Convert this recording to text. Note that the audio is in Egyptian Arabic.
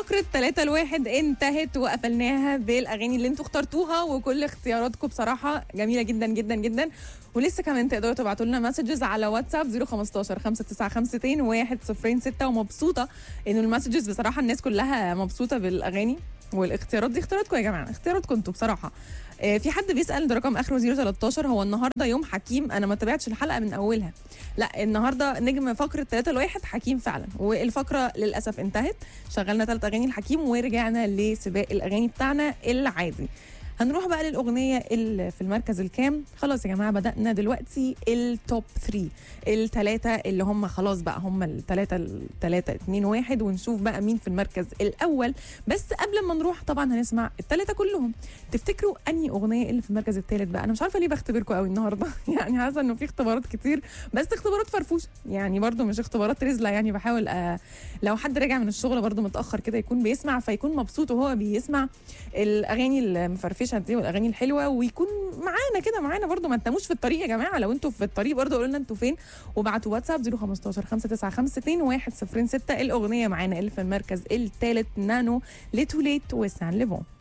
فقرة 3 الواحد انتهت وقفلناها بالاغاني اللي انتوا اخترتوها وكل اختياراتكم بصراحة جميلة جدا جدا جدا ولسه كمان تقدروا تبعتوا لنا مسجز على واتساب 015 595 106 ومبسوطة انه المسجز بصراحة الناس كلها مبسوطة بالاغاني والاختيارات دي اختياراتكم يا جماعة اختياراتكم انتوا بصراحة آه، في حد بيسال ده رقم اخره 013 هو النهارده يوم حكيم انا ما تابعتش الحلقه من اولها لا النهارده نجم فقره 3 لواحد حكيم فعلا والفقره للاسف انتهت شغلنا ثلاث اغاني الحكيم ورجعنا لسباق الاغاني بتاعنا العادي هنروح بقى للاغنيه اللي في المركز الكام خلاص يا جماعه بدانا دلوقتي التوب 3 الثلاثه اللي هم خلاص بقى هم الثلاثه الثلاثه 2 1 ونشوف بقى مين في المركز الاول بس قبل ما نروح طبعا هنسمع الثلاثه كلهم تفتكروا انهي اغنيه اللي في المركز الثالث بقى انا مش عارفه ليه بختبركم قوي النهارده يعني حاسه انه في اختبارات كتير بس اختبارات فرفوشه يعني برضو مش اختبارات رزله يعني بحاول أ... لو حد راجع من الشغل برضو متاخر كده يكون بيسمع فيكون مبسوط وهو بيسمع الاغاني المفرفشه دي والاغاني الحلوه ويكون معانا كده معانا برضو ما تناموش في الطريق يا جماعه لو انتوا في الطريق برضو قولوا لنا انتوا فين وابعتوا واتساب 015 595 106 الاغنيه معانا اللي في المركز الثالث نانو لتوليت وسان ليفون